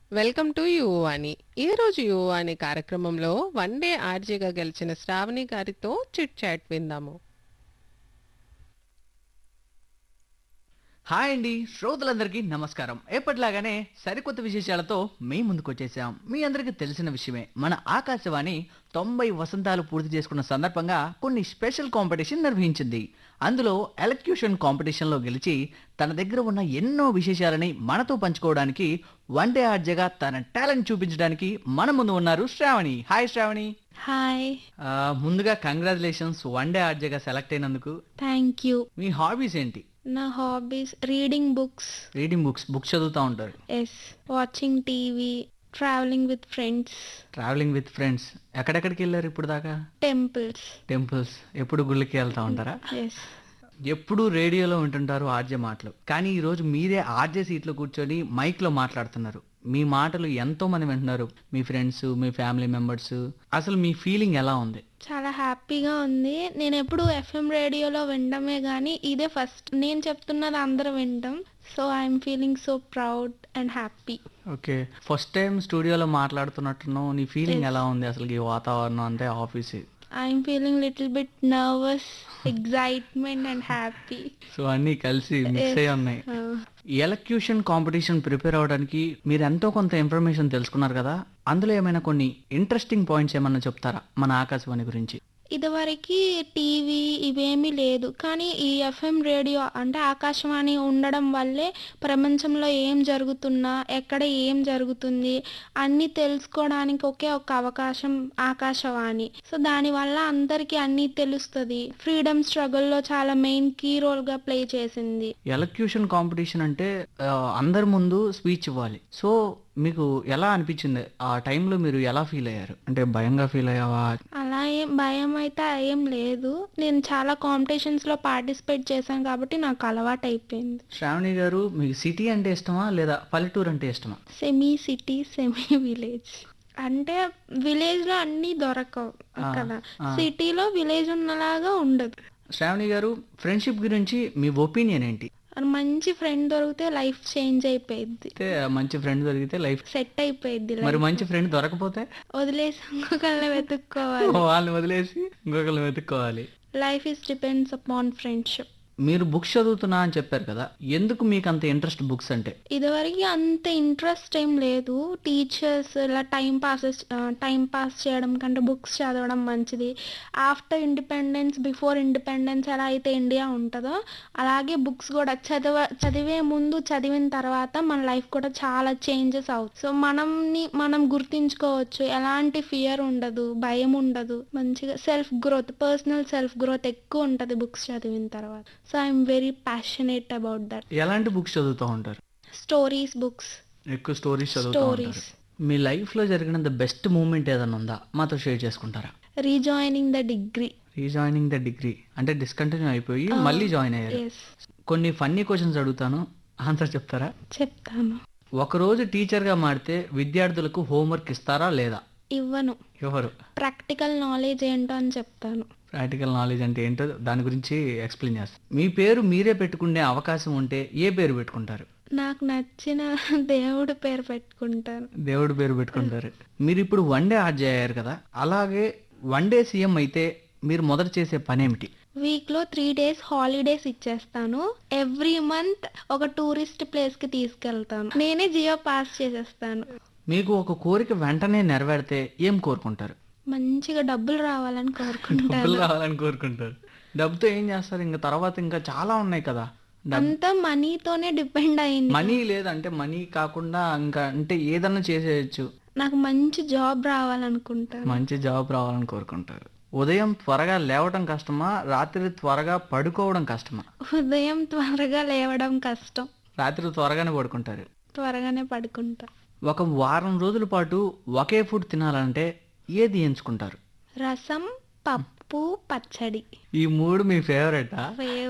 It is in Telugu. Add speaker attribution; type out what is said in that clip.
Speaker 1: వెల్కమ్ టు యువాని ఈ రోజు యువాని కార్యక్రమంలో వన్ డే ఆర్జీగా గెలిచిన శ్రావణి గారితో చిట్ చాట్ విందాము
Speaker 2: హాయ్ అండి శ్రోతలందరికీ నమస్కారం ఎప్పటిలాగానే సరికొత్త విశేషాలతో మీ ముందుకు వచ్చేసాం మీ అందరికీ తెలిసిన విషయమే మన ఆకాశవాణి తొంభై వసంతాలు పూర్తి చేసుకున్న సందర్భంగా కొన్ని స్పెషల్ కాంపిటీషన్ నిర్వహించింది అందులో ఎలక్యూషన్ కాంపిటీషన్లో గెలిచి తన దగ్గర ఉన్న ఎన్నో విశేషాలని మనతో పంచుకోవడానికి వన్ డే ఆర్జగా తన టాలెంట్ చూపించడానికి మన ముందు ఉన్నారు శ్రావణి హాయ్ శ్రావణి
Speaker 3: హాయ్
Speaker 2: ఆ, ముందుగా కంగ్రాచులేషన్స్ వన్ డే ఆర్జగా సెలెక్ట్ అయినందుకు
Speaker 3: థ్యాంక్ యూ
Speaker 2: మీ హాబీస్ ఏంటి
Speaker 3: నా hobbies reading books
Speaker 2: reading books books చదువుతూ ఉంటారు
Speaker 3: yes watching TV travelling with friends
Speaker 2: travelling with friends ఎక్కడెక్కడికి వెళ్ళారు ఇప్పుడు దాకా
Speaker 3: టెంపుల్స్
Speaker 2: టెంపుల్స్ ఎప్పుడు గుళ్ళకి వెళ్తా ఉంటారా
Speaker 3: ఎస్
Speaker 2: ఎప్పుడు రేడియోలో వింటుంటారు ఆర్జే మాటలు కానీ ఈ రోజు మీరే ఆర్జే సీట్లో కూర్చొని మైక్ లో మాట్లాడుతున్నారు మీ మాటలు ఎంతో మంది వింటున్నారు మీ ఫ్రెండ్స్ మీ ఫ్యామిలీ మెంబర్స్ అసలు మీ ఫీలింగ్ ఎలా ఉంది
Speaker 3: చాలా హ్యాపీగా ఉంది నేను ఎప్పుడు ఎఫ్ఎం రేడియోలో వినడమే కానీ ఇదే ఫస్ట్ నేను చెప్తున్నది అందరూ వింటాం so I'm feeling so proud and happy
Speaker 2: okay first time స్టూడియోలో మాట్లాడుతున్నట్టున్నావు నీ ఫీలింగ్ ఎలా ఉంది అసలు ఈ వాతావరణం అంటే office
Speaker 3: I'm feeling little bit nervous excitement and happy
Speaker 2: so అన్నీ కలిసి మిక్స్ అయి ఉన్నాయి ఎలక్యూషన్ కాంపిటీషన్ ప్రిపేర్ అవ్వడానికి మీరు ఎంతో కొంత ఇన్ఫర్మేషన్ తెలుసుకున్నారు కదా అందులో ఏమైనా కొన్ని ఇంట్రెస్టింగ్ పాయింట్స్ ఏమన్నా చెప్తారా మన ఆకాశవాణి గురించి
Speaker 3: ఇదివరకు టీవీ ఇవేమీ లేదు కానీ ఈ ఎఫ్ఎం రేడియో అంటే ఆకాశవాణి ఉండడం వల్లే ప్రపంచంలో ఏం జరుగుతున్నా ఎక్కడ ఏం జరుగుతుంది అన్నీ తెలుసుకోవడానికి ఒకే ఒక అవకాశం ఆకాశవాణి సో దానివల్ల అందరికీ అన్నీ తెలుస్తుంది ఫ్రీడమ్ స్ట్రగుల్లో చాలా మెయిన్ కీ రోల్గా ప్లే చేసింది
Speaker 2: ఎలక్యూషన్ కాంపిటీషన్ అంటే ఆ, అందరి ముందు స్పీచ్ ఇవ్వాలి సో మీకు ఎలా అనిపించింది ఆ టైంలో మీరు ఎలా ఫీల్ అయ్యారు అంటే భయంగా ఫీల్ అయ్యావా
Speaker 3: అలా ఏం భయం అయితే ఏం లేదు నేను చాలా కాంపిటీషన్స్లో పార్టిసిపేట్ చేశాను కాబట్టి నాకు అలవాటు అయిపోయింది
Speaker 2: శ్రావణి గారు మీకు సిటీ అంటే ఇష్టమా లేదా పల్లెటూరు అంటే ఇష్టమా
Speaker 3: సెమీ సిటీ సెమీ విలేజ్ అంటే విలేజ్ లో అన్ని దొరకవు కదా సిటీలో విలేజ్ ఉన్నలాగా ఉండదు
Speaker 2: శ్రావణి గారు ఫ్రెండ్షిప్ గురించి మీ ఒపీనియన్ ఏంటి
Speaker 3: మరి మంచి ఫ్రెండ్ దొరికితే లైఫ్ చేంజ్ అయిపోయింది
Speaker 2: అయితే మంచి ఫ్రెండ్ దొరికితే లైఫ్
Speaker 3: సెట్ అయిపోయింది
Speaker 2: మరి మంచి ఫ్రెండ్ దొరకపోతే
Speaker 3: వదిలేసి ఇంకొకరిని వెతుక్కోవాలి
Speaker 2: వాళ్ళని వదిలేసి ఇంకొకరిని వెతుక్కోవాలి
Speaker 3: life is depends upon friendship
Speaker 2: మీరు బుక్స్ చదువుతున్నా అని చెప్పారు కదా ఎందుకు మీకు అంత ఇంట్రెస్ట్ బుక్స్ అంటే
Speaker 3: ఇదివరకు అంత ఇంట్రెస్ట్ ఏం లేదు టీచర్స్ ఇలా టైం పాస్ టైం పాస్ చేయడం కంటే బుక్స్ చదవడం మంచిది ఆఫ్టర్ ఇండిపెండెన్స్ బిఫోర్ ఇండిపెండెన్స్ ఎలా అయితే ఇండియా ఉంటుందో అలాగే బుక్స్ కూడా చదవ చదివే ముందు చదివిన తర్వాత మన లైఫ్ కూడా చాలా చేంజెస్ అవుతుంది సో మనల్ని మనం గుర్తించుకోవచ్చు ఎలాంటి ఫియర్ ఉండదు భయం ఉండదు మంచిగా self growth personal self growth ఎక్కువ ఉంటుంది బుక్స్ చదివిన తర్వాత so I'm very passionate about that
Speaker 2: ఎలాంటి బుక్స్ చదువుతూ ఉంటారు
Speaker 3: స్టోరీస్ బుక్స్
Speaker 2: ఎక్కువ స్టోరీస్ చదువుతూ
Speaker 3: Stories.
Speaker 2: ఉంటారు మీ లైఫ్ లో జరిగిన ద బెస్ట్ మూమెంట్ ఏదైనా ఉందా మాతో షేర్ చేసుకుంటారా
Speaker 3: rejoining the degree
Speaker 2: rejoining the degree అంటే డిస్కంటిన్యూ అయిపోయి మళ్ళీ జాయిన్ అయ్యారు
Speaker 3: ఎస్
Speaker 2: కొన్ని ఫన్నీ క్వశ్చన్స్ అడుగుతాను ఆన్సర్ చెప్తారా
Speaker 3: చెప్తాను
Speaker 2: ఒకరోజు టీచర్ గా మారితే విద్యార్థులకు హోంవర్క్ ఇస్తారా లేదా
Speaker 3: ఇవ్వను
Speaker 2: ఎవరు
Speaker 3: ప్రాక్టికల్ నాలెడ్జ్ ఏంటో అని చెప్తాను
Speaker 2: ప్రాక్టికల్ నాలెడ్జ్ అంటే ఏంటో దాని గురించి ఎక్స్ప్లెయిన్ చేస్తాను మీ పేరు మీరే పెట్టుకునే అవకాశం ఉంటే ఏ పేరు పెట్టుకుంటారు
Speaker 3: నాకు నచ్చిన దేవుడి పేరు పెట్టుకుంటాను
Speaker 2: దేవుడి పేరు పెట్టుకుంటారు మీరు ఇప్పుడు వన్ డే ఆర్జ్ అయ్యారు కదా అలాగే వన్ డే సీఎం అయితే మీరు మొదట చేసే పని ఏమిటి
Speaker 3: వీక్ లో త్రీ డేస్ హాలిడేస్ ఇచ్చేస్తాను ఎవ్రీ మంత్ ఒక టూరిస్ట్ ప్లేస్ కి తీసుకెళ్తాను నేనే జియో పాస్ చేసేస్తాను
Speaker 2: మీకు ఒక కోరిక వెంటనే నెరవేరితే ఏం కోరుకుంటారు
Speaker 3: మంచిగా డబ్బులు రావాలని కోరుకుంటాను
Speaker 2: డబ్బులు రావాలని కోరుకుంటారు డబ్బుతో ఏం చేస్తారు ఇంకా తర్వాత ఇంకా చాలా ఉన్నాయి కదా
Speaker 3: అంతా మనీతోనే డిపెండ్ అయింది
Speaker 2: మనీ లేదంటే మనీ కాకుండా ఇంకా అంటే ఏదన్నా చేసేయచ్చు
Speaker 3: నాకు మంచి జాబ్ రావాలనుకుంటాను
Speaker 2: మంచి జాబ్ రావాలని కోరుకుంటారు ఉదయం త్వరగా లేవడం కష్టమా రాత్రి త్వరగా పడుకోవడం కష్టమా
Speaker 3: ఉదయం త్వరగా లేవడం కష్టం
Speaker 2: రాత్రి త్వరగానే పడుకుంటారు
Speaker 3: త్వరగానే పడుకుంటా
Speaker 2: ఒక వారం రోజుల పాటు ఒకే ఫుడ్ తినాలంటే ఏది ఎంచుకుంటారు
Speaker 3: రసం పప్పు పచ్చడి
Speaker 2: ఈ మూడు మీ ఫేవరెటా
Speaker 3: ఫేవరెట్